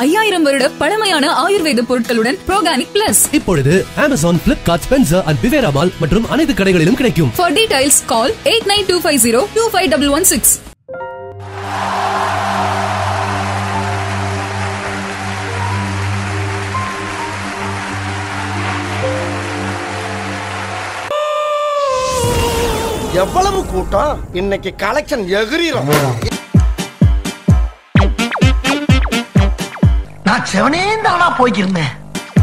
ஐயாயிரம் வருட பழமையான ஆயுர்வேத பொருட்களுடன் ப்ரோகானிக் பிளஸ் இப்பொழுது அமேசான் பிளிப்கார்ட் ஸ்பென்சர் அண்ட் பிவேரா மால் மற்றும் அனைத்து கடைகளிலும் கிடைக்கும் for details call eight nine two five zero two five double one six எவ்வளவு கூட்டம் இன்னைக்கு கலெக்ஷன் எகிரிடும் நான் செவனே தானா போய்க்கிருந்தேன்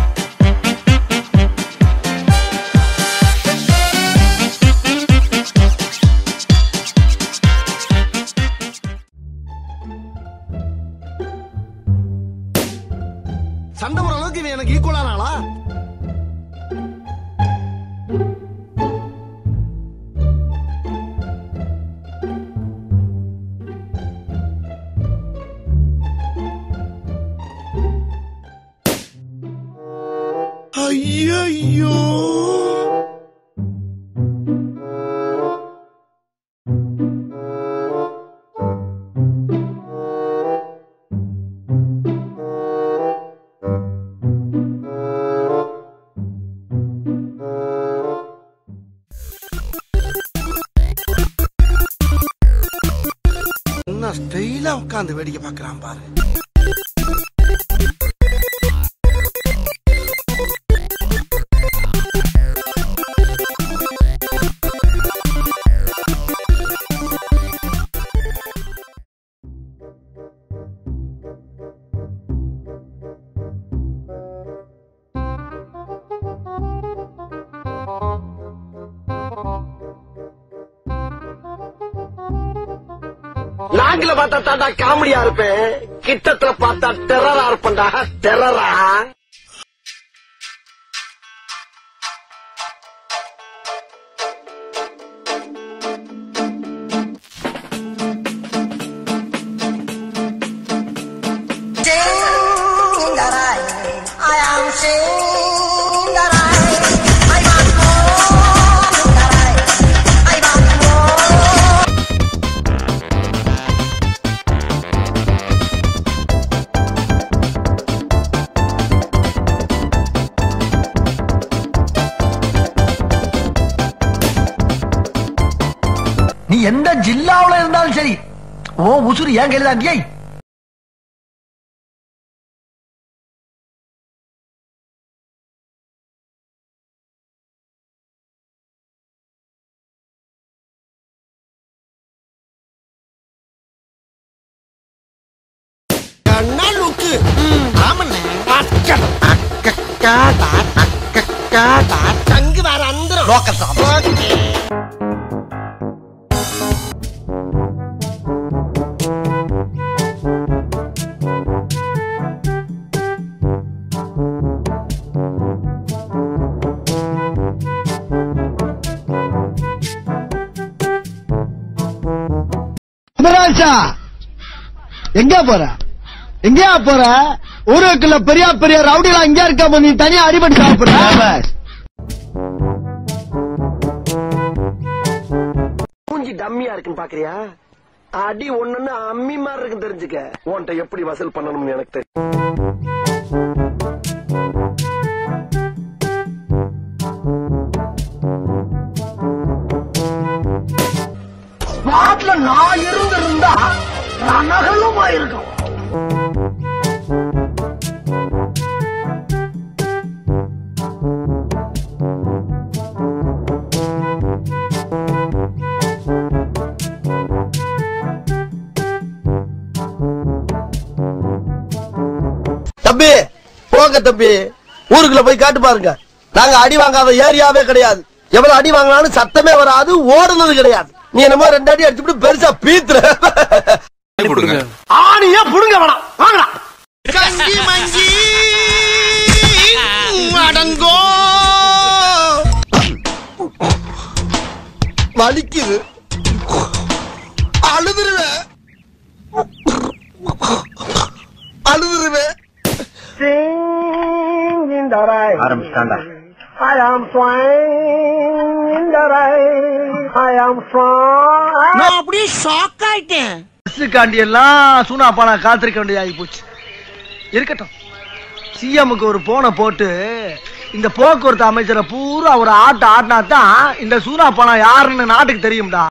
சண்டை போற அளவுக்கு இவன் எனக்கு ஈக்குவலான ஆளா ஐயோ என்ன ஸ்டைலா உட்காந்து வேடிக்கை பார்க்கறான் பாரு லாங்கில பார்த்தா தாண்டா காமெடியா இருப்பேன் கிட்டத்துல பார்த்தா டெரரா இருப்பேன்டா டெரரா நீ எந்த ஜில்லாவுல இருந்தாலும் சரி ஓ உசுறு ஏன் கையில தான் ஏய் கண்ணா லுக்கு ஆமண்ணே அக்கக்கா அக்கக்கா தங்கு வேற அந்தரம் ஓகே குமராஜா எங்க போற எங்கயா போற ஊருக்குள்ள பெரிய பெரிய ரவுடிலாம் எங்க இருக்க நீ தனியா அடிபட்டு சாப்பிடுற மூஞ்சி டம்மியா இருக்குன்னு பாக்குறியா அடி ஒண்ணுன்னு அம்மி மாதிரி இருக்கு தெரிஞ்சுக்க உன்கிட்ட எப்படி வசூல் பண்ணணும்னு எனக்கு தெரியும் ஸ்பாட்ல நான் இருந்திருந்தா ரணகலுமா இருக்கும் தம்பி போங்க தம்பி ஊருக்குள்ள போய் காட்டு பாருங்க நாங்க அடி வாங்காத ஏரியாவே கிடையாது எவ்வளவு அடி வாங்கினாலும் சத்தமே வராது ஓடுனது கிடையாது நீ என்னமோ ரெண்டு அடி அடிச்சுட்டு பெருசா பீத்துற ஆணியா புடுங்க வேணாம் வாங்கடா கஞ்சி மஞ்சி அடங்கோ வலிக்குது அழுதுருவேன் அழுதுருவேன் Sing in the rain. ஆரம்பிச்சிட்டாண்டா I am swine in the rain. I am swine. நான் அப்படியே ஷாக் ஆயிட்டேன் காண்டி எல்லாம் சூனா பானா காத்திருக்க வேண்டியதாகி போச்சு இருக்கட்டும் சிஎம்க்கு ஒரு போனை போட்டு இந்த போக்குவரத்து அமைச்சரை பூரா ஒரு ஆட்ட ஆட்டினா தான் இந்த சூனா பணம் யாருன்னு நாட்டுக்கு தெரியும்டா